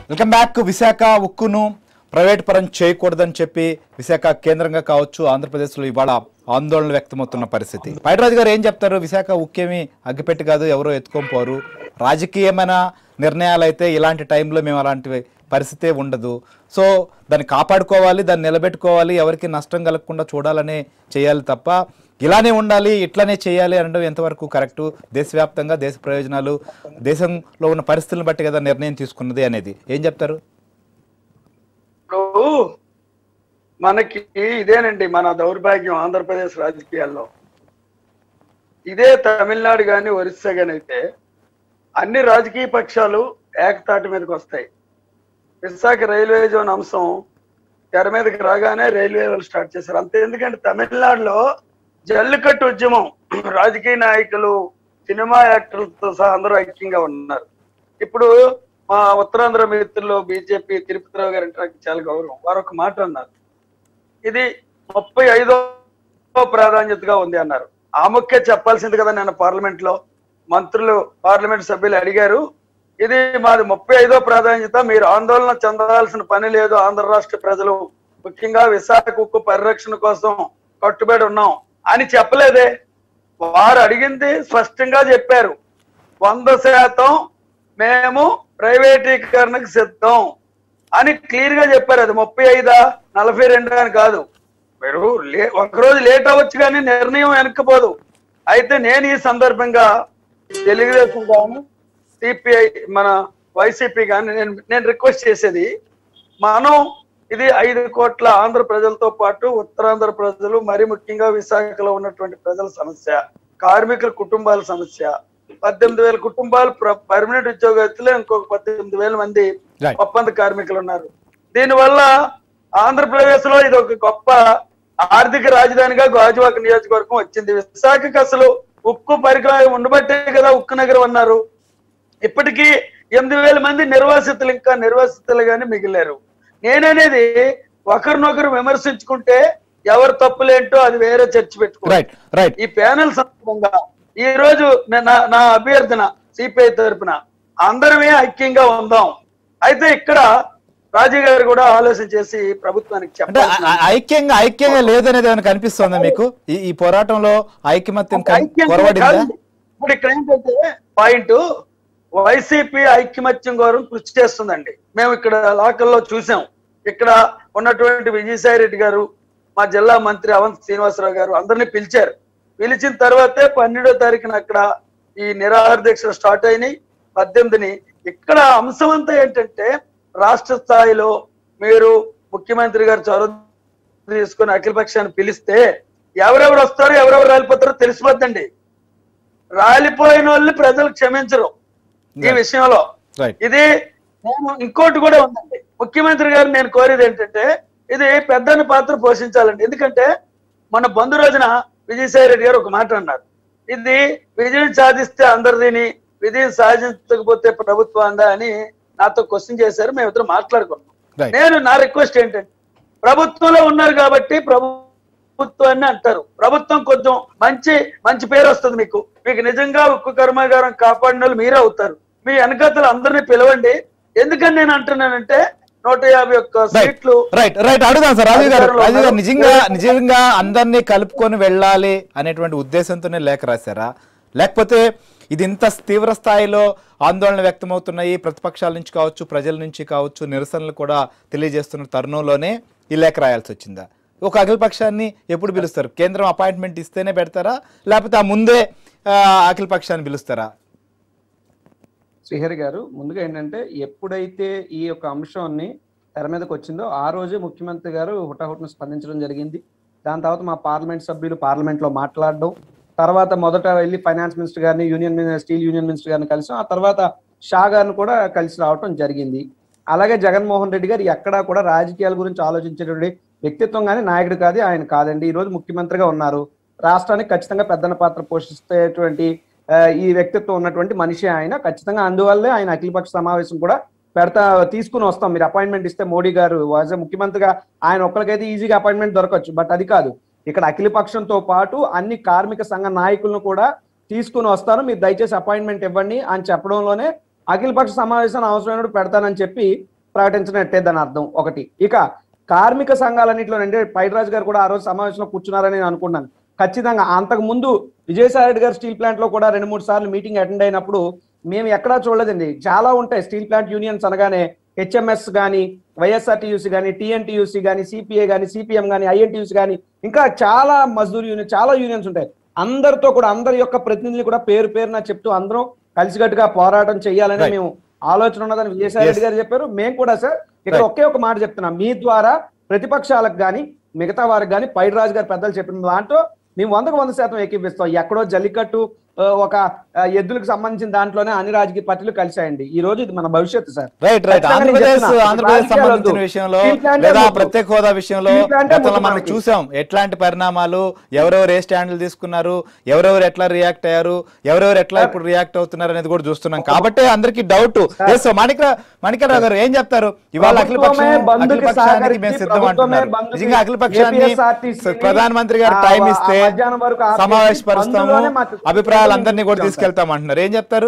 Welcome back Visakha ఉక్కును private పరం చేయకూడదని చెప్పి విశాఖ కేంద్రంగా కావచ్చు ఆంధ్రప్రదేశ్లో ఇవాళ ఆందోళన వ్యక్తమవుతున్న పరిస్థితి పైడరాజు గారు ఏం చెప్తారు విశాఖ ఉక్కేమి అగ్గిపెట్టి కాదు ఎవరో ఎత్తుకోపోరు రాజకీయమైన నిర్ణయాలు అయితే ఇలాంటి టైంలో మేము అలాంటి పరిస్థితే ఉండదు సో దాన్ని కాపాడుకోవాలి దాన్ని నిలబెట్టుకోవాలి ఎవరికి నష్టం కలగకుండా చూడాలనే చేయాలి తప్ప ఇలానే ఉండాలి ఇట్లానే చేయాలి అనడం ఎంతవరకు కరెక్టు దేశవ్యాప్తంగా దేశ ప్రయోజనాలు దేశంలో ఉన్న పరిస్థితులను బట్టి కదా నిర్ణయం తీసుకున్నది అనేది ఏం చెప్తారు ఇప్పుడు మనకి ఇదేనండి మన దౌర్భాగ్యం ఆంధ్రప్రదేశ్ రాజకీయాల్లో ఇదే తమిళనాడు కానీ ఒరిస్సా కానీ అయితే అన్ని రాజకీయ పక్షాలు ఏకతాటి మీదకి వస్తాయి విశాఖ రైల్వే జోన్ అంశం తెర మీదకి రాగానే రైల్వే వాళ్ళు స్టార్ట్ చేశారు అంతే ఎందుకంటే తమిళనాడులో జల్లికట్టు ఉద్యమం రాజకీయ నాయకులు సినిమా యాక్టర్లతో సహా అందరూ ఐక్యంగా ఉన్నారు ఇప్పుడు మా ఉత్తరాంధ్ర మిత్రులు బీజేపీ తిరుపతిరావు గారు అంటే నాకు చాలా గౌరవం వారు ఒక మాట అన్నారు ఇది ముప్పై ఐదో ప్రాధాన్యతగా ఉంది అన్నారు ఆ ముఖ్య చెప్పాల్సింది కదా నేను పార్లమెంట్ లో మంత్రులు పార్లమెంట్ సభ్యులు అడిగారు ఇది మాది ముప్పై ఐదో ప్రాధాన్యత మీరు ఆందోళన చెందాల్సిన పని లేదు ఆంధ్ర రాష్ట్ర ప్రజలు ముఖ్యంగా విశాఖ ఉక్కు పరిరక్షణ కోసం కట్టుబడి ఉన్నాం అని చెప్పలేదే వారు అడిగింది స్పష్టంగా చెప్పారు వంద శాతం మేము ప్రైవేటీకరణకు సిద్ధం అని క్లియర్ గా చెప్పారు అది ముప్పై ఐదా నలభై రెండు అని కాదు మీరు లే ఒకరోజు లేట్ అవ్వచ్చు కానీ నిర్ణయం వెనక్కిపోదు అయితే నేను ఈ సందర్భంగా తెలుగుదేశం కానీ సిపిఐ మన వైసీపీ కానీ నేను నేను రిక్వెస్ట్ చేసేది మనం ఇది ఐదు కోట్ల ఆంధ్ర ప్రజలతో పాటు ఉత్తరాంధ్ర ప్రజలు మరి ముఖ్యంగా విశాఖలో ఉన్నటువంటి ప్రజల సమస్య కార్మికుల కుటుంబాల సమస్య పద్దెనిమిది వేల కుటుంబాలు పర్మనెంట్ ఉద్యోగస్తులు ఇంకొక పద్దెనిమిది వేల మంది Right. ఒప్పంద కార్మికులు ఉన్నారు దీనివల్ల ఆంధ్రప్రదేశ్ లో ఇది ఒక గొప్ప ఆర్థిక రాజధానిగా గాజువాక నియోజకవర్గం వచ్చింది విశాఖకి అసలు ఉక్కు పరికరం ఉండబట్టే కదా ఉక్కు నగరం అన్నారు ఇప్పటికీ ఎనిమిది వేల మంది నిర్వాసితులు ఇంకా నిర్వాసితులుగానే మిగిలారు నేననేది ఒకరినొకరు విమర్శించుకుంటే ఎవరు తప్పులేంటో అది వేరే చర్చ పెట్టుకో రైట్ రైట్ ఈ ప్యానెల్ సందర్భంగా ఈ రోజు నే- నా నా అభ్యర్థన సిపిఐ తరపున అందరమే ఐక్యంగా ఉందాం అయితే ఇక్కడ రాజు గారు కూడా ఆలోచన చేసి ప్రభుత్వానికి అంటే చెప్పాల్సిన ఐ- ఐక్యంగా ఐక్యంగా లేదనేది ఏమైనా కనిపిస్తుందా మీకు ఈ ఈ పోరాటంలో ఐక్యమత్యం కన్- ఐక్యం కొరవడిందా కాదు. ఇప్పుడు ఇక్కడ ఏంటంటే పాయింట్ వైసీపీ ఐక్యమత్యం గౌరవం కృషి చేస్తుందండి మేము ఇక్కడ లాకల్లో చూసాం ఇక్కడ ఉన్నటువంటి విజయసాయి రెడ్డి గారు మా జిల్లా మంత్రి అవంత్ శ్రీనివాసరావు గారు అందరినీ పిలిచారు పిలిచిన తర్వాతే పన్నెండో తారీఖున అక్కడ ఈ నిరాహార దీక్షలు స్టార్ట్ అయినాయి పద్దెనిమిదిని ఇక్కడ అంశం అంతా ఏంటంటే రాష్ట్ర స్థాయిలో మీరు ముఖ్యమంత్రి గారు చొరవ తీసుకుని అఖిల పక్షాన్ని పిలిస్తే ఎవరెవరు వస్తారో ఎవరెవరు రాలిపోతారో తెలిసిపోద్దండి రాలిపోయిన వాళ్ళు ప్రజలు క్షమించరు ఈ విషయంలో రైట్ ఇది నేను ఇంకోటి కూడా ఉందండి ముఖ్యమంత్రి గారు నేను కోరేది ఏంటంటే ఇది పెద్దన్న పాత్ర పోషించాలండి ఎందుకంటే మన బంధు రోజున విజయసాయి రెడ్డి గారు ఒక మాట అన్నారు ఇది విజయం సాధిస్తే అందరిదిని విజయం సాధించకపోతే ప్రభుత్వం అని నాతో క్వశ్చన్ చేశారు మేము ఇద్దరు మాట్లాడుకున్నాం రైట్ నేను నా రిక్వెస్ట్ ఏంటంటే ప్రభుత్వంలో ఉన్నారు కాబట్టి ప్రభుత్వాన్ని అంటారు ప్రభుత్వం కొంచెం మంచి మంచి పేరు వస్తుంది మీకు మీకు నిజంగా ఉక్కు కర్మాగారం కాపాడిన వాళ్ళు మీరే అవుతారు మీ వెనకతలు అందరినీ పిలవండి ఎందుకని నేను అంటున్నానంటే నూట యాభై ఒక్క సీట్లు రైట్ రైట్ అడుగుదాం సార్ రాజు గారు అధికారంలో రాజు గారు ఉన్నారు. నిజంగా నిజంగా అందరినీ కలుపుకొని వెళ్ళాలి అనేటువంటి ఉద్దేశంతోనే లేఖ రాశారా లేకపోతే ఇది ఇంత తీవ్ర స్థాయిలో ఆందోళన వ్యక్తమవుతున్నాయి ప్రతిపక్షాల నుంచి కావచ్చు ప్రజల నుంచి కావచ్చు నిరసనలు కూడా తెలియజేస్తున్న తరుణంలోనే ఈ లేఖ రాయాల్సి వచ్చిందా ఒక అఖిల పక్షాన్ని ఎప్పుడు పిలుస్తారు కేంద్రం అపాయింట్మెంట్ ఇస్తేనే పెడతారా లేకపోతే ఆ ముందే ఆ, అఖిల పక్షాన్ని పిలుస్తారా శ్రీహరి గారు ముందుగా ఏంటంటే ఎప్పుడైతే ఈ యొక్క అంశాన్ని తెర మీదకి వచ్చిందో ఆ రోజే ముఖ్యమంత్రి గారు హుటాహుటిన స్పందించడం జరిగింది దాని తర్వాత మా పార్లమెంట్ సభ్యులు పార్లమెంట్ లో మాట్లాడడం తర్వాత మొదట వెళ్ళి ఫైనాన్స్ మినిస్టర్ గారిని union mini- steel union minister గారిని కలిసాం ఆ తర్వాత షా గారిని కూడా కలిసి రావటం జరిగింది అలాగే జగన్మోహన్ రెడ్డి గారు ఎక్కడా కూడా రాజకీయాల గురించి ఆలోచించేటువంటి వ్యక్తిత్వం కానీ నాయకుడు కాదు ఆయన కాదండి ఈ రోజు ముఖ్యమంత్రిగా ఉన్నారు రాష్ట్రానికి ఖచ్చితంగా పెద్దన పాత్ర పోషిస్తేటువంటి ఆ, ఈ వ్యక్తిత్వం ఉన్నటువంటి మనిషి ఆయన ఖచ్చితంగా అందువల్లే ఆయన అఖిలపక్ష సమావేశం కూడా పెడతా తీసుకుని వస్తాం మీరు అపాయింట్మెంట్ ఇస్తే మోడీ గారు వాజ్ ముఖ్యమంత్రిగా ఆయన ఒక్కరికైతే ఈజీగా అపాయింట్మెంట్ దొరకచ్చు బట్ అది కాదు ఇక్కడ అఖిల పక్షంతో పాటు అన్ని కార్మిక సంఘ నాయకులను కూడా తీసుకుని వస్తాను మీరు దయచేసి అపాయింట్మెంట్ ఇవ్వండి అని చెప్పడంలోనే అఖిల పక్ష సమావేశాన్ని అవసరమైనప్పుడు పెడతానని చెప్పి ప్రకటించినట్టే దాని అర్థం ఒకటి ఇక కార్మిక సంఘాలన్నింటిలో అంటే పైడ్రాజ్ గారు కూడా ఆ రోజు సమావేశంలో కూర్చున్నారని నేను అనుకున్నాను ఖచ్చితంగా అంతకు ముందు విజయసాయి రెడ్డి గారు స్టీల్ ప్లాంట్ లో కూడా రెండు మూడు సార్లు మీటింగ్ అటెండ్ అయినప్పుడు మేము ఎక్కడా చూడలేదండి చాలా ఉంటాయి స్టీల్ ప్లాంట్ యూనియన్స్ అనగానే హెచ్ఎంఎస్ కానీ వైఎస్ఆర్టీయూసీ కానీ టీఎన్టీయూసీ కానీ సిపిఐ కానీ సిపిఎం కానీ ఐఎన్టీయూసీ కానీ ఇంకా చాలా మజ్దూర్ యూనియన్ చాలా యూనియన్స్ ఉంటాయి అందరితో కూడా అందరి యొక్క ప్రతినిధులు కూడా పేరు పేరున చెప్తూ అందరం కలిసికట్టుగా పోరాటం చేయాలని Right. మేము ఆలోచన ఉన్నదని విజయసాయి రెడ్డి Yes. గారు చెప్పారు మేము కూడా సార్ ఇక్కడ Right. ఒకే ఒక మాట చెప్తున్నాం మీ ద్వారా ప్రతిపక్షాలకు కానీ మిగతా వారికి కానీ పైడిరాజు గారు పెద్దలు చెప్పిన దాంట్లో మేము వందకు వంద శాతం ఏకీపిస్తాం ఎక్కడో జల్లికట్టు ఆ, ఒక ఆ, ఎద్దులకు సంబంధించిన దాంట్లోనే అన్ని రాజకీయ పార్టీలు కలిసాయండి ఈ రోజు ఇది మన భవిష్యత్తు సార్ రైట్ రైట్ ఖచ్చితంగా నేను ఆంధ్రప్రదేశ్ చెప్తున్నా. ఆంధ్రప్రదేశ్ రాజకీయాలు సంబంధించిన వద్దు. విషయంలో స్టీల్ ప్లాంటే లేదా వద్దు. ప్రత్యేక హోదా విషయంలో స్టీల్ ప్లాంటే గతంలో వద్దు మనం మనకి. చూసాం ఎట్లాంటి పరిణామాలు ఎవరెవరు ఏ స్టాండ్లు తీసుకున్నారు ఎవరెవరు ఎట్లా రియాక్ట్ అయ్యారు ఎవరెవరు ఎట్లా ఇప్పుడు రియాక్ట్ అవుతున్నారు అనేది కూడా చూస్తున్నాం కాబట్టి అందరికి డౌట్ ఎస్ మాణిక మాణికరావు గారు ఏం చెప్తారు ఇవాళ అఖిల పక్షం ప్రభుత్వమే బంధుకి అఖిల పక్షానికి సహకరించి, మేము సిద్ధం ప్రభుత్వమే అంటున్నారు బంధుకి నిజంగా అఖిల పక్షాన్ని APSRTC ని ప్రధానమంత్రి గారు ఆ- టైం ఆ ఇస్తే మధ్యాహ్నం వరకు ఆపేసి సమావేశపరుస్తాము అందులోనే మాకు- అభిప్రాయాలు అందరినీ కూడా తీసుకెళ్తాం అంటున్నారు ఏం చెప్తారు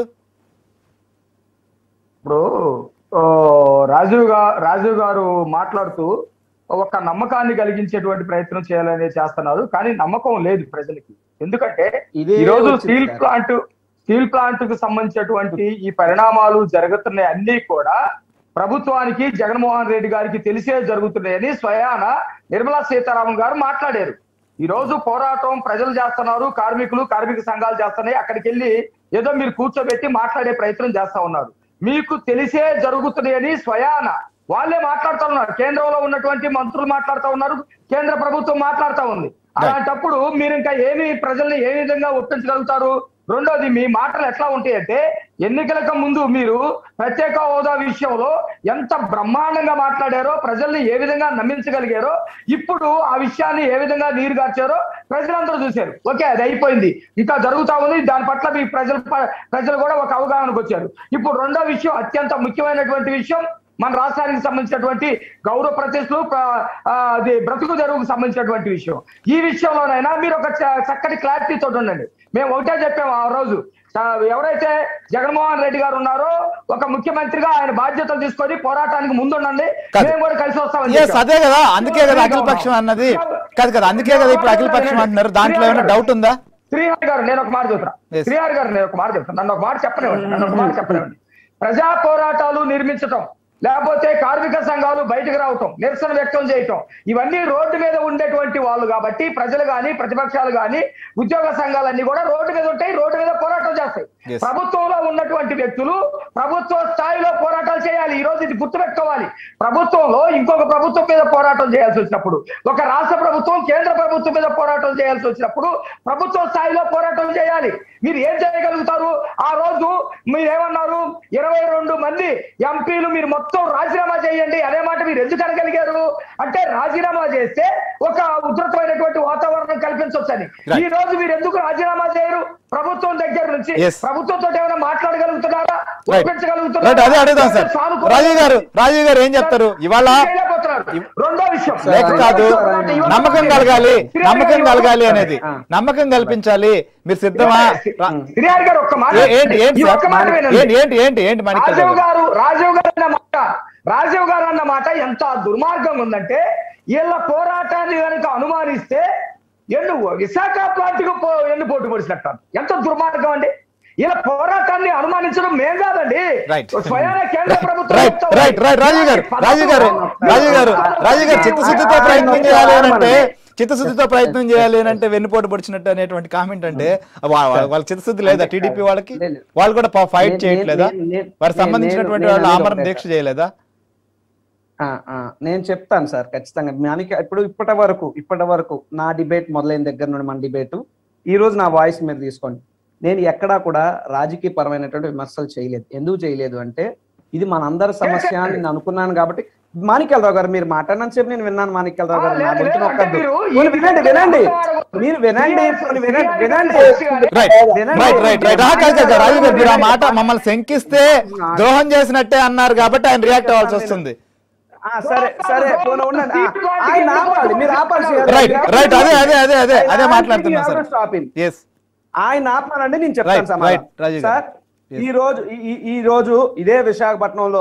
ఇప్పుడు ఓ, రాజీవ్ గా రాజీవ్ గారు మాట్లాడుతూ ఒక నమ్మకాన్ని కలిగించేటువంటి ప్రయత్నం చేయాలని చేస్తున్నారు కానీ నమ్మకం లేదు ప్రజలకి ఎందుకంటే ఇదే ఈ రోజు వచ్చింది steel sir. Plant steel plant కు సంబంధించినటువంటి ఈ పరిణామాలు జరుగుతున్నాయి అన్ని కూడా ప్రభుత్వానికి జగన్మోహన్ రెడ్డి గారికి తెలిసే జరుగుతున్నాయని స్వయాన నిర్మలా సీతారామన్ గారు మాట్లాడారు ఈ రోజు పోరాటం ప్రజలు చేస్తున్నారు కార్మికులు కార్మిక సంఘాలు చేస్తున్నాయి అక్కడికి వెళ్ళి ఏదో మీరు కూర్చోబెట్టి మాట్లాడే ప్రయత్నం చేస్తా ఉన్నారు మీకు తెలిసే జరుగుతున్నాయని స్వయాన వాళ్ళే మాట్లాడుతూ ఉన్నారు కేంద్రంలో ఉన్నటువంటి మంత్రులు మాట్లాడుతూ ఉన్నారు కేంద్ర ప్రభుత్వం మాట్లాడుతూ ఉంది అలాంటప్పుడు మీరు ఇంకా ఏమి ప్రజల్ని ఏ విధంగా ఒప్పించగలుగుతారు రెండోది మీ మాటలు ఎట్లా ఉంటాయంటే ఎన్నికలకు ముందు మీరు ప్రత్యేక హోదా విషయంలో ఎంత బ్రహ్మాండంగా మాట్లాడారో ప్రజల్ని ఏ విధంగా నమ్మించగలిగారో ఇప్పుడు ఆ విషయాన్ని ఏ విధంగా నీరు గార్చారో ప్రజలందరూ చూశారు ఓకే అది అయిపోయింది ఇంకా జరుగుతా ఉంది దాని పట్ల మీ ప్రజలు ప- ప్రజలు కూడా ఒక అవగాహనకు వచ్చారు ఇప్పుడు రెండో విషయం అత్యంత ముఖ్యమైనటువంటి విషయం మన రాష్ట్రానికి సంబంధించినటువంటి గౌరవ ప్రతిష్టలు ప్ర- ఆ, అది బ్రతుకు తెరువుకు సంబంధించినటువంటి విషయం ఈ విషయంలోనైనా మీరు ఒక చ- చక్కటి క్లారిటీ తోటి ఉండండి మేము ఒకటే చెప్పాము ఆ రోజు ఆ, ఎవరైతే జగన్మోహన్ రెడ్డి గారు ఉన్నారో ఒక ముఖ్యమంత్రిగా ఆయన బాధ్యతలు తీసుకొని పోరాటానికి ముందుండండి కాదు. మేము కూడా కలిసి వస్తామని ఎస్ చెప్పాం. అదే కదా అందుకే కదా అఖిల పక్షం అన్నది కాదు కదా అందుకే కదా ఇప్పుడు అఖిల పక్షం అంటున్నారు దాంట్లో ఏమైనా డౌట్ ఉందా శ్రీహరి గారు నేను ఒక మాట చెప్తున్నా Yes. శ్రీహరి గారు నేను ఒక మాట చెప్తాను నన్ను ఒక మాట చెప్పనివ్వండి నన్ను ఒక మాట చెప్పనివ్వండి ప్రజా పోరాటాలు నిర్మించటం లేకపోతే కార్మిక సంఘాలు బయటకు రావటం నిరసన వ్యక్తం చేయటం ఇవన్నీ రోడ్డు మీద ఉండేటువంటి వాళ్ళు కాబట్టి ప్రజలు గాని ప్రతిపక్షాలు గాని ఉద్యోగ సంఘాలన్నీ కూడా రోడ్డు మీద ఉంటాయి రోడ్డు మీద పోరాటం చేస్తాయి Yes. ప్రభుత్వంలో ఉన్నటువంటి వ్యక్తులు ప్రభుత్వ స్థాయిలో పోరాటాలు చేయాలి ఈ రోజు ఇది గుర్తుపెట్టుకోవాలి ప్రభుత్వంలో ఇంకొక ప్రభుత్వం మీద పోరాటం చేయాల్సి వచ్చినప్పుడు ఒక రాష్ట్ర ప్రభుత్వం కేంద్ర ప్రభుత్వం మీద పోరాటం చేయాల్సి వచ్చినప్పుడు ప్రభుత్వ స్థాయిలో పోరాటం చేయాలి మీరు ఏం చేయగలుగుతారు ఆ రోజు మీరు ఏమన్నారు ఇరవై రెండు మంది ఎంపీలు మీరు మొత్తం రాజీనామా చేయండి అదే మాట మీరు ఎందుకు అనగలిగారు అంటే రాజీనామా చేస్తే ఒక ఉధృతమైనటువంటి వాతావరణం కల్పించవచ్చని Right. ఈ రోజు మీరు ఎందుకు రాజీనామా చేయరు ప్రభుత్వం దగ్గర నుంచి Yes. ప్రభుత్వంతో ఏమైనా మాట్లాడగలుగుతున్నారా రైట్ ఒప్పించగలుగుతున్నారా? రైట్ అదే అడుగుదాం సార్ సానుకూల- రాజీవ్ గారు రాజీవ్ గారు ఏం చెప్తారు ఇవాళ చేయలేకపోతున్నారు. రెండో విషయం లేక కాదు నమ్మకం కలగాలి నమ్మకం కలగాలి అనేది ఆ. నమ్మకం కల్పించాలి మీరు సిద్ధమా రా- శ్రీహరి గారు ఒక్క మాట ఏ- ఏంటి ఏంటి ఈ సార్? ఒక్క మాట వినండి. ఏంటి ఏంటి ఏంటి ఏంటి మాణిక్య రాజీవ్ గారు? గారు రాజీవ్ గారు అన్న మాట రాజీవ్ గారు అన్న మాట ఎంత దుర్మార్గంగా ఉందంటే వీళ్ళ పోరాటాన్ని కనుక అనుమానిస్తే ఎన్ను విశాఖ ప్లాంట్కు పో ఎన్ను పోటు పొడిచినట్టు ఎంత దుర్మార్గం అండి ఇలా పోరాటాన్ని అనుమానించడం మేం కాదండి Right. స్వయాన కేంద్ర ప్రభుత్వం రైట్ చెప్తా రైట్ ఉంది. రైట్ రాజీవ్ గారు రాజీవ్ గారు రాజీవ్ గారు రాజీవ్ గారు చిత్తశుద్ధితో ప్రయత్నం చేయాలి అని అంటే చిత్తశుద్ధితో ప్రయత్నం చేయాలి అని అంటే వెన్నుపోటు పొడిచినట్టు అనేటువంటి కామెంట్ అంటే వా- వా- వాళ్ళ చిత్తశుద్ధి లేదా టీడీపీ వాళ్ళకి లేదు. వాళ్ళు కూడా ఫైట్ నేను- చేయట్లేదా నేను- నేను- వారికి నేను- సంబంధించినటువంటి నేను వాళ్ళు అనేది ఆమరణ ఒకటే దీక్ష చేయలేదా ఆ, ఆ, నేను చెప్తాను సార్ ఖచ్చితంగా మనకి ఇప్పుడు ఇప్పటి వరకు ఇప్పటి వరకు నా డిబేట్ మొదలైన దగ్గర నుండి మన డిబేట్ ఈ రోజు నా వాయిస్ మీరు తీసుకోండి నేను ఎక్కడా కూడా రాజకీయ పరమైనటువంటి విమర్శలు చేయలేదు ఎందుకు చేయలేదు అంటే ఇది మనందరి సమస్య అని నేను అనుకున్నాను కాబట్టి మాణిక్యాలరావు గారు మీరు మాట్లాడినంత సేపు నేను విన్నాను మాణిక్యాలరావు గారు ఆ, నా లేదు, గొంతు లేదు, నొక్కద్దు. అంటే మీరు ఈ పోనీ వినండి వినండి విధంగా మీరు వినండి పోనీ వినండి వినండి రైట్ వినండి. రైట్ రైట్ రైట్ ఆ, కాదు, కాదు, రాజు గారు మీరు ఆ మాట మమ్మల్ని శంకిస్తే ద్రోహం చేసినట్టే అన్నారు కాబట్టి ఆయన రియాక్ట్ అవ్వాల్సి వస్తుంది ఆ, సరే సరే పోనీ ఉండండి ఆ, ఆయన ఆపాలి మీరు ఆపాలి రైట్ రైట్ అదే అదే అదే అదే అదే మాట్లాడుతున్నా సార్ స్టాప్ ఎస్ ఆయన ఆపమనండి నేను Right, చెప్తాను right, సమాధానం రాజీవ్ గారు. సార్ ఈ రోజు ఈ- ఈ- ఈ రోజు ఇదే విశాఖపట్నంలో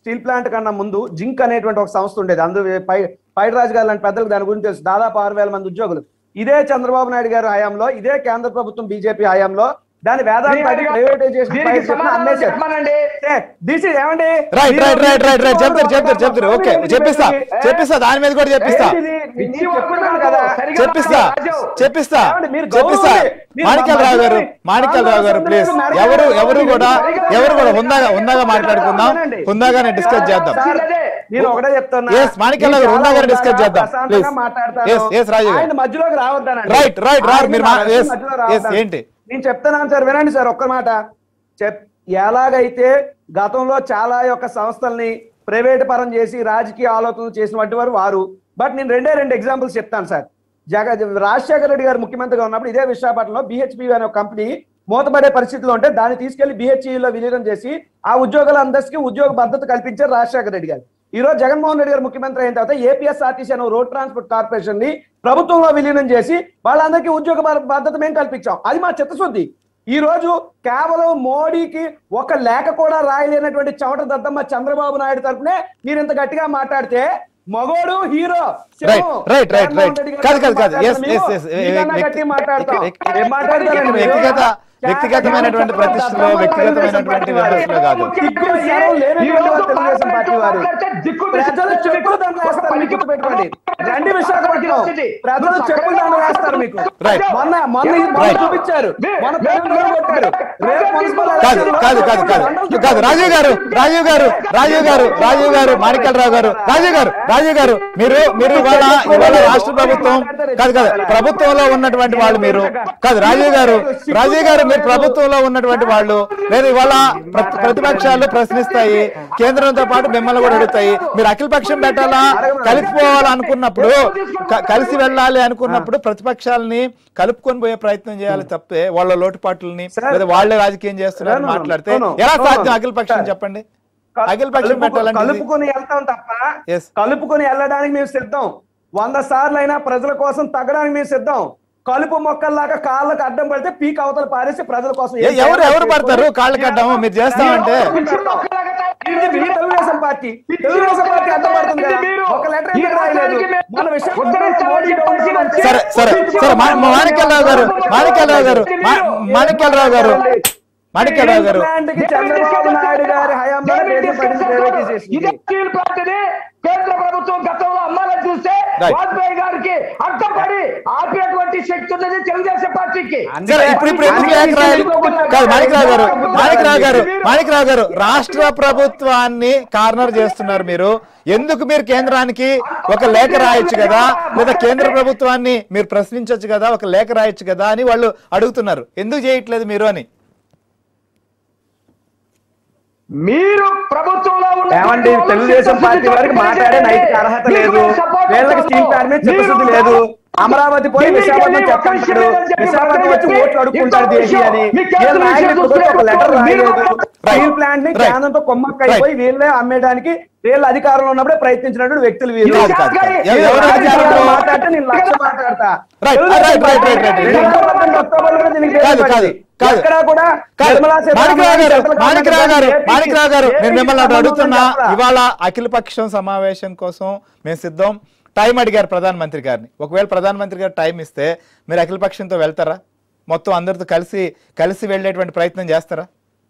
స్టీల్ ప్లాంట్ కన్నా ముందు జింక్ అనేటువంటి ఒక సంస్థ ఉండేది అందు పై పైడరాజు గారు లాంటి పెద్దలకు దాని గురించి తెలుసు దాదాపు ఆరు వేల మంది ఉద్యోగులు ఇదే చంద్రబాబు నాయుడు గారి హయాంలో ఇదే కేంద్ర ప్రభుత్వం బీజేపీ హయాంలో దాని వేదాంత దీనికి ప్రైవేటైజేషన్ సమాధానం అమ్మేశారు చెప్పమనండి దిస్ ఇస్ ఏమండి రైట్ మీరు- రైట్ రైట్ రైట్ రైట్ చెప్తారు చెప్తారు చెప్తారు ఓకే చెప్పిస్తా చెప్పిస్తా దాని మీద కూడా చెప్పిస్తా ఏంటిది? మీ- ఇచ్చి మీరు చెప్తున్నారు ఒప్పుకున్నారు కదా సరిగా చెప్పిస్తా రాజు. చెప్పిస్తా ఏమండి, మీరు చెప్పిస్తా గౌరవం ఉంది. మీరు మాణిక్యాలరావు గారు మధ్యలోని- మాణిక్యాలరావు గారు ప్లీజ్ ఆంధ్రప్రదేశ్ ఎవరు సరిగా ఎవరు కూడా సరిగా ఎవరు కూడా హుందాగా హుందాగా మాట్లాడుకుందాం వినండి. హుందాగానే డిస్కస్ చేద్దాం సార్, నేను ఒకటే చెప్తున్నా Yes, మాణిక్యాలరావు గారు మీరు హుందాగానే చాలా discuss చేద్దాం. ప్రశాంతంగా Please. మాట్లాడతారు. Yes, yes, రాజు గారు. ఆయన మధ్యలోకి రావద్దానండి Right, right, right. ఆయన మీరు మా- yes, మధ్యలో yes, రావద్దని. ఏంటి? నేను చెప్తున్నాను సార్ వినండి సార్ ఒక్క మాట చెప్ ఎలాగైతే గతంలో చాలా యొక్క సంస్థల్ని ప్రైవేట్ పరం చేసి రాజకీయ ఆలోచనలు చేసినటువంటి వారు వారు బట్ నేను రెండే రెండు ఎగ్జాంపుల్స్ చెప్తాను సార్ జగ రాజశేఖర రెడ్డి గారు ముఖ్యమంత్రిగా ఉన్నప్పుడు ఇదే విశాఖపట్నంలో బిహెచ్పి అనే ఒక కంపెనీ మూతపడే పరిస్థితిలో ఉంటే దాన్ని తీసుకెళ్లి బిహెచ్ఈలో విలీనం చేసి ఆ ఉద్యోగులందరికీ ఉద్యోగ భద్రత కల్పించారు రాజశేఖర రెడ్డి గారు ఈ రోజు జగన్మోహన్ రెడ్డి గారు ముఖ్యమంత్రి అయిన తర్వాత ఏపీఎస్ఆర్టీసీ అనే రోడ్ ట్రాన్స్పోర్ట్ కార్పొరేషన్ ని ప్రభుత్వంలో విలీనం చేసి వాళ్ళందరికీ ఉద్యోగ భద్ర- భద్రత మేము కల్పించాం అది మా చిత్తశుద్ధి ఈ రోజు కేవలం మోడీకి ఒక లేఖ కూడా రాయలేనటువంటి చెమట దద్దమ్మ చంద్రబాబు నాయుడు తరపునే మీరు ఇంత గట్టిగా మాట్లాడితే మగోడు hero right right right right కాదు కాదు కాదు ఎస్ ఎస్ ఎస్ గట్టి మాట్లాడతాం ఏం మాట్లాడతారండి మీరు? వ్యక్తిగత వ్యక్తిగతమైనటువంటి ప్రతిష్టలో వ్యక్తిగతమైనటువంటి విమర్శలో కాదు సిగ్గు శరం లేనటువంటి వారు తెలుగుదేశం పార్టీ వారు ప్రజలు చెప్పులు దండ వేస్తారు మీకు గుర్తుపెట్టుకోండి రండి విశాఖపట్నం ప్రజలు చెప్పులు దండ వేస్తారు మీకు Right. మొన్న మొన్న ఈ మొన్న Right. చూపించారు మొన్న ప్రజలు కొట్టారు రేపు మున్సిపల్ కాదు ఎలక్షన్లో కాదు కాదు కాదు దండలు కాదు రాజీవ్ గారు రాజీవ్ గారు రాజీవ్ గారు రాజీవ్ గారు మాణిక్యాలరావు గారు రాజీవ్ గారు రాజీవ్ గారు మీరు మీరు ఇవాళ ఇవాళ రాష్ట్ర ప్రభుత్వం కాదు కాదు ప్రభుత్వంలో ఉన్నటువంటి వాళ్ళు మీరు కాదు రాజీవ్ గారు రాజీవ్ గారు మీరు ప్రభుత్వంలో ఉన్నటువంటి వాళ్ళు లేదు ఇవాళ ప్రతి- ప్రతిపక్షాలు ప్రశ్నిస్తాయి కేంద్రంతో పాటు మిమ్మల్ని కూడా అడుగుతాయి మీరు అఖిల పక్షం పెట్టాలా కలిసిపోవాలనుకున్నప్పుడు క- కలిసి వెళ్ళాలి అనుకున్నప్పుడు ప్రతిపక్షాలని కలుపుకొని పోయే ప్రయత్నం చేయాలి తప్పే వాళ్ళ లోటుపాట్లని Sir. లేదా వాళ్ళే రాజకీయం చేస్తున్నారు No, no, no. మాట్లాడితే No, no. ఎలా No, no. సాధ్యం అఖిల పక్షం Sir. చెప్పండి అఖిల పక్షం కలుపుకో- పెట్టాలంటే ఇది- కలుపుకొని వెళ్తాం తప్ప Yes. కలుపుకొని వెళ్ళడానికి మేము సిద్ధం వంద సార్లు అయినా ప్రజల కోసం తగ్గడానికి మేము సిద్ధం కలుపు మొక్కల్లాగా కాళ్ళకు అడ్డం పడితే పీక్ అవతల పారేసి ప్రజల కోసం ఏ- ఎవరు ఎవరు పడతారు కాళ్ళకి అడ్డం మీరు చేస్తామంటే ఇది మీ తెలుగుదేశం పార్టీ తెలుగుదేశం పార్టీ అడ్డపడుతుంది కదా. ఒక లెటర్ ఎందుకు రాయలేదు మన విశాఖపట్నంలో మోడీ గవర్నమెంట్ సరే సరే సరే మా- మా మాణిక్యాలరావు గారు మాణిక్యాలరావు గారు మా- మాణిక్యాలరావు గారు మాణిక్యాలరావు గారు ప్లాంట్కి చంద్రబాబు నాయుడు గారి హయాంలో దేశం పడింది ప్రైవేటైజేషన్ ఇదే స్టీల్ ప్లాంట్ ని కేంద్ర ప్రభుత్వం గతంలో అమ్మాలని చూస్తే Right. వాజ్పేయి గారికి అడ్డపడి ఆపేటువంటి శక్తి ఉన్నది తెలుగుదేశం పార్టీకి సరే ఇప్పుడు ఇప్పుడు ఎందుకు లేఖ రాయాలి కాదు మాణిక్రావు గారు మాణిక్రావు గారు మాణిక్రావు గారు రాష్ట్ర ప్రభుత్వాన్ని కార్నర్ చేస్తున్నారు మీరు ఎందుకు మీరు కేంద్రానికి ఒక లేఖ రాయొచ్చు కదా లేదా కేంద్ర ప్రభుత్వాన్ని మీరు ప్రశ్నించొచ్చు కదా ఒక లేఖ రాయొచ్చు కదా అని వాళ్ళు అడుగుతున్నారు ఎందుకు చేయట్లేదు మీరు అని మీరు ప్రభుత్వంలో ఉన్న ఏమండి తెలుగుదేశం పార్టీ వారికి మాట్లాడే నైతిక అర్హత లేదు వీళ్ళకి స్టీల్ ప్లాంట్ మీద చిత్తశుద్ధి లేదు అమరావతి పోయి విశాఖపట్నం చెప్పంటాడు విశాఖపట్నం వచ్చి ఓట్లు అడుక్కుంటాడు దేశీ అని వీళ్ళ నాయకులు ఇప్పుడు కూడా ఒక లెటర్ రాయలేదు స్టీల్ ప్లాంట్ ని Right. కేంద్రంతో కొమ్మక్కైపోయి వీళ్ళే అమ్మేయడానికి వీళ్ళ అధికారంలో ఉన్నప్పుడే ప్రయత్నించినటువంటి వ్యక్తులు వీళ్ళు కాదు, కాదు, కాదు. వీళ్ళు ఎవరు రాజకీయాలు అధికారంలో- మాట్లాడితే నేను లక్ష మాట్లాడతా Right, right, right, right, right, right. రెండు వేల పద్దెనిమిది అక్టోబర్లో దీనికి కాదు, వేరే కాదు, పడింది. కాదు. ఎక్కడా కూడా కాదు నిర్మలా సీతారామన్ మాణిక్రావు గారు సెంట్రల్ మాణిక్రావు గారు గవర్నమెంట్ మాణిక్రావు గారు ఏపీకి నేను మిమ్మల్ని అటు సంబంధం అడుగుతున్నా ఉందని చెప్పరా? ఇవాళ అఖిల పక్షం సమావేశం కోసం మేము సిద్ధం టైం అడిగారు ప్రధానమంత్రి గారిని ఒకవేళ ప్రధానమంత్రి గారు టైం ఇస్తే మీరు అఖిల పక్షంతో వెళ్తారా మొత్తం అందరితో కలిసి కలిసి వెళ్ళేటువంటి ప్రయత్నం చేస్తారా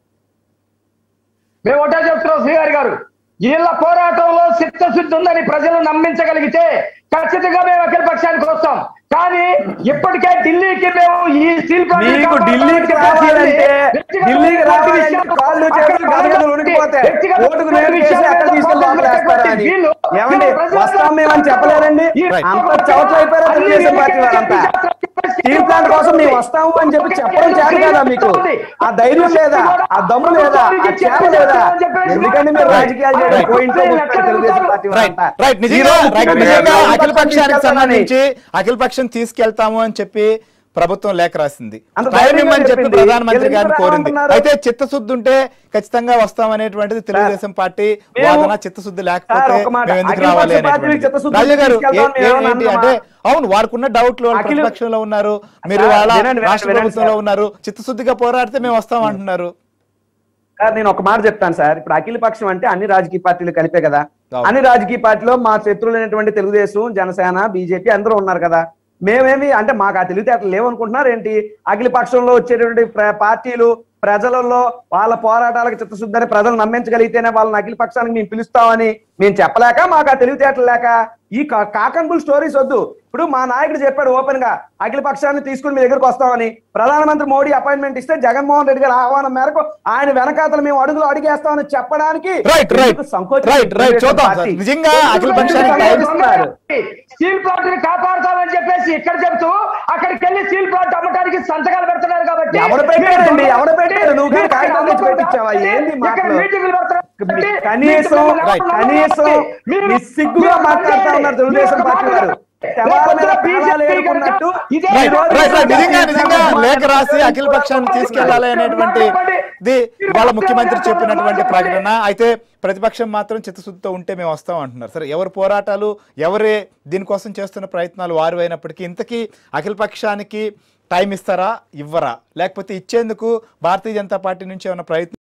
మేము ఒకటే చెప్తున్నాం శ్రీగారి గారు వీళ్ళ పోరాటంలో చిత్తశుద్ధి ఉందని ప్రజలు నమ్మించగలిగితే ఖచ్చితంగా మేము అఖిల పక్షానికి వస్తాం కానీ ఇప్పటికే ఢిల్లీకి మేము ఈ స్టీల్ ప్లాంట్ ని మీకు కాపాడాలని ఢిల్లీకి చెప్పేసి రావాలంటే వ్యక్తిగత ఢిల్లీకి రావాలంటే విషయాలు కాళ్ళు అక్కడ చేతులు గదగదలు ఉనికిపోతాయి వ్యక్తిగత ఓటుకు నేను కేసి విషయాలు అక్కడ తీసుకెళ్ళి లోపల వేస్తారా అని వీళ్ళు ఏమండి ప్రజలు వస్తాం మేమని చెప్పలేదండి ఈ అంత చవట్లు అయిపోయారు తెలుగుదేశం పార్టీ వాళ్ళంతా స్టీల్ ప్లాంట్ కోసం మేము వస్తాము అని చెప్పి చెప్పడం చేత కదా మీకు ఆ ధైర్యం లేదా ఆ దమ్ము లేదా ఆ చేత లేదా ఎందుకంటే మీరు రాజకీయాలు చేయడం పోయింట్లో కూర్చొని తెలుగుదేశం పార్టీ రైట్ వాళ్ళంతా రైట్ ఈ నిజంగా రోజు రైట్ ముఖ్యమంత్రి నిజంగా గారు అఖిల పక్షానికి తీసుకెళ్తానని సంబంధించి అఖిల పక్షం తీసుకెళ్తాము అని చెప్పి ప్రభుత్వం లేఖ రాసింది అంత టైం ధైర్యంగా ఇమ్మని చెప్పి చెప్పింది. ప్రధానమంత్రి గారిని ఎందుకు కోరింది రామంటున్నారు? అయితే చిత్తశుద్ధి ఉంటే ఖచ్చితంగా వస్తామనేటువంటిది తెలుగుదేశం పార్టీ మేము- వాదన చిత్తశుద్ధి లేకపోతే సార్, ఒక మాట. మేము ఎందుకు అఖిల రావాలి పక్ష పార్టీకి అనేటువంటిది చిత్తశుద్ధి రాజు గారు తీసుకెళ్తాం ఏ- ఏ- మేము ఏంటి ఏమన్నా అంటే అవును వారికున్న డౌట్లు వాళ్ళు అఖిల- ప్రతిపక్షంలో ఉన్నారు మీరు సార్, వాళ్ళ వినండి, రాష్ట్ర వినండి, ప్రభుత్వంలో సార్. ఉన్నారు చిత్తశుద్ధిగా పోరాడితే మేము వస్తాం అంటున్నారు సార్ నేను ఒక మాట చెప్తాను సార్ ఇప్పుడు అఖిల పక్షం అంటే అన్ని రాజకీయ పార్టీలు కలిపే కదా అవును. అన్ని రాజకీయ పార్టీలో మా శత్రువులైనటువంటి తెలుగుదేశం జనసేన బీజేపీ అందరూ ఉన్నారు కదా మేమేమి అంటే మాకు ఆ తెలివితేటలు లేవనుకుంటున్నారు ఏంటి అఖిల పక్షంలో వచ్చేటువంటి ప్ర- పార్టీలు ప్రజలలో వాళ్ళ పోరాటాలకు చిత్తశుద్ధిని ప్రజలు నమ్మించగలిగితేనే వాళ్ళని అఖిల పక్షానికి మేము పిలుస్తామని మేము చెప్పలేక మాకు ఆ తెలివితేటలు లేక ఈ కాకంబుల్ స్టోరీస్ వద్దు ఇప్పుడు మా నాయకుడు చెప్పాడు ఓపెన్ గా అఖిల పక్షాన్ని తీసుకుని మీ దగ్గరకు వస్తామని ప్రధానమంత్రి మోడీ అపాయింట్మెంట్ ఇస్తే జగన్మోహన్ రెడ్డి గారి ఆహ్వానం మేరకు ఆయన వెనకాతలు మేము అడుగులు అడిగేస్తామని చెప్పడానికి రైట్ రైట్ ఎందుకు సంకోచం రైట్ రైట్ చూద్దాం సార్ పార్టీ? నిజంగా అఖిల పక్షానికి టైం ఇస్తున్నారు. స్టీల్ ప్లాంట్ ని కాపాడుతామని చెప్పేసి ఇక్కడ చెబుతూ అక్కడికి వెళ్ళి స్టీల్ ప్లాంట్ అమ్మటానికి సంతకాలు పెడుతున్నారు కాబట్టి ఎవడు పెట్టాడండి? మీరు ఎవడు పెట్టాడు? నువ్వు కానీ మీరు కాగితాలు తెచ్చి పెట్టించావా? ఏంది ఇక్కడ మాటలు? మీటింగులు పెడుతున్నారు కాబట్టి కనీసం మీరు రైట్. కనీసం మీరు- నిస్సిగ్గుగా మీరు మాట్లాడుతా ఉన్నారు తెలుగుదేశం మీరు పార్టీ వారు శవాల మీద ప్రాణాలు ఏరుకున్నట్టు ఇదే ఈ రైట్ రోజు రైట్ రైట్ నిజంగా తెలుగుదేశం నిజంగా పార్టీ లేఖ రాసి అఖిల పక్షాన్ని తీసుకెళ్లాలి అనేటువంటి ది వాళ్ళ ముఖ్యమంత్రి చెప్పినటువంటి ప్రకటన అయితే ప్రతిపక్షం మాత్రం చిత్తశుద్ధితో ఉంటే మేము వస్తాం అంటున్నారు సరే ఎవరి పోరాటాలు ఎవరే దీనికోసం చేస్తున్న ప్రయత్నాలు వారు అయినప్పటికీ ఇంతకీ అఖిల పక్షానికి టైం ఇస్తారా ఇవ్వరా లేకపోతే ఇచ్చేందుకు భారతీయ జనతా పార్టీ నుంచి ఏమైనా ప్రయత్నం